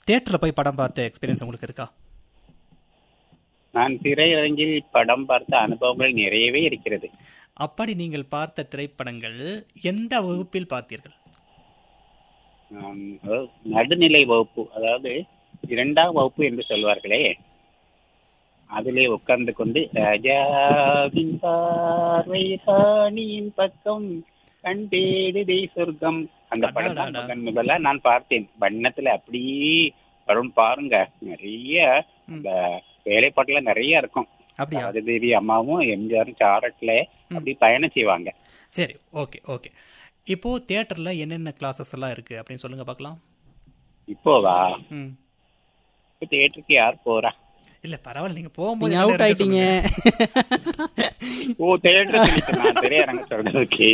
தியேட்டர்ல போய் படம் பார்த்த எக்ஸ்பீரியன்ஸ் உங்களுக்கு இருக்கா நான் திரையரங்கில் படம் பார்த்த அனுபவங்கள் நிறையவே இருக்கிறது அப்படி நீங்கள் பார்த்த திரைப்படங்கள் எந்த வகுப்பில் பார்த்தீர்கள் ஆம், அதாவது நடுநிலை வகுப்பு அதாவது இரண்டாம் வகுப்பு என்று சொல்வார்களே அதிலே உட்கார்ந்து கொண்டு ராஜாவின் பார்வை ராணியின் பக்கம் கண்டேடுதே சொர்க்கம் அந்த படம் தான் அடாடாடா. முதன் முதலா நான் பார்த்தேன் வண்ணத்துல அப்படியே வரும் பாருங்க நிறைய அந்த வேலைப்பாட்டுல நிறைய இருக்கும் அப்படியா ராஜதேவி அம்மாவும் எம்ஜிஆரும் சாரட்ல அப்படி பயணம் செய்வாங்க சரி ஓகே ஓகே இப்போ தியேட்டர்ல என்னென்ன கிளாஸஸ் எல்லாம் இருக்கு அப்படின்னு சொல்லுங்க பார்க்கலாம் இப்போவா ம் இப்ப தியேட்டருக்கு யார் போறா இல்ல பரவாயில்ல நீங்க போகும்போது நீங்க என்ன அவுட் இருக்கு ஆயிட்டீங்க சொல்லுங்க. ஓ தியேட்டர் நான் திரையரங்க சொல்றதுக்கு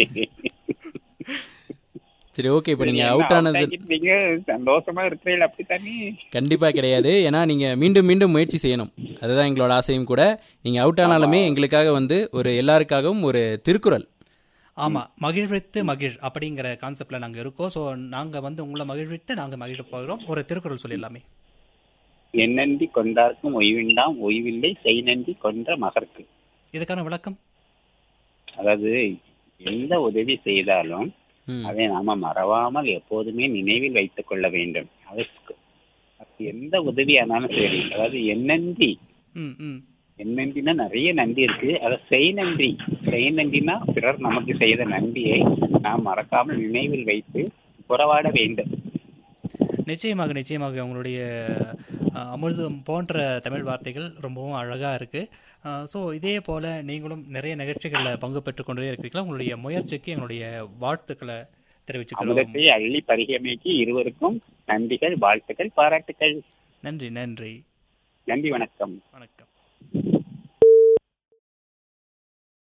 சரி ஓகே இப்போ நீங்க அவுட் ஆனது நீங்க சந்தோஷமா இருக்கிறீங்க அப்படித்தானே கண்டிப்பா கிடையாது ஏன்னா நீங்க மீண்டும் மீண்டும் முயற்சி செய்யணும் அதுதான் எங்களோட ஆசையும் கூட நீங்க அவுட் ஆனாலுமே எங்களுக்காக வந்து ஒரு எல்லாருக்காகவும் ஒரு திருக்குறள் ஆமா மகிழ்வித்து மகிழ் அப்படிங்கிற கான்செப்ட்ல நாங்க இருக்கோம் சோ நாங்க வந்து உங்களை மகிழ்வித்து நாங்க மகிழ போகிறோம் ஒரு திருக்குறள் சொல்லிடலாமே என்னன்றி கொண்டார்க்கும் ஓய்விண்டாம் ஓய்வில்லை செய் நன்றி கொன்ற மகற்கு இதுக்கான விளக்கம் அதாவது எந்த உதவி செய்தாலும் ம். அதை நாம மறவாமல் எப்போதுமே நினைவில் வைத்துக் கொள்ள வேண்டும் அதுக்கு அது எந்த உதவி ஆனாலும் சரி அதாவது என்னன்றி ம் ம் என்னன்றினா நிறைய நன்றி இருக்கு அதை செய் நன்றி செய் நன்றினா பிறர் நமக்கு செய்த நன்றியை நாம் மறக்காமல் நினைவில் வைத்து புறவாட வேண்டும் நிச்சயமாக நிச்சயமாக உங்களுடைய அஹ், அமிர்தம் போன்ற தமிழ் வார்த்தைகள் ரொம்பவும் அழகா இருக்கு ஸோ இதே போல நீங்களும் நிறைய நிகழ்ச்சிகளில் பங்கு பெற்றுக் கொண்டே இருக்கிறீங்களா உங்களுடைய முயற்சிக்கு எங்களுடைய வாழ்த்துக்களை தெரிவிச்சுக்கிறோம் அமுதத்தை அள்ளி பரிகமைக்கு இருவருக்கும் நன்றிகள் வாழ்த்துக்கள் பாராட்டுக்கள் நன்றி நன்றி நன்றி வணக்கம் வணக்கம்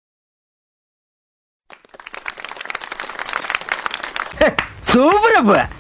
சூப்பரப்ப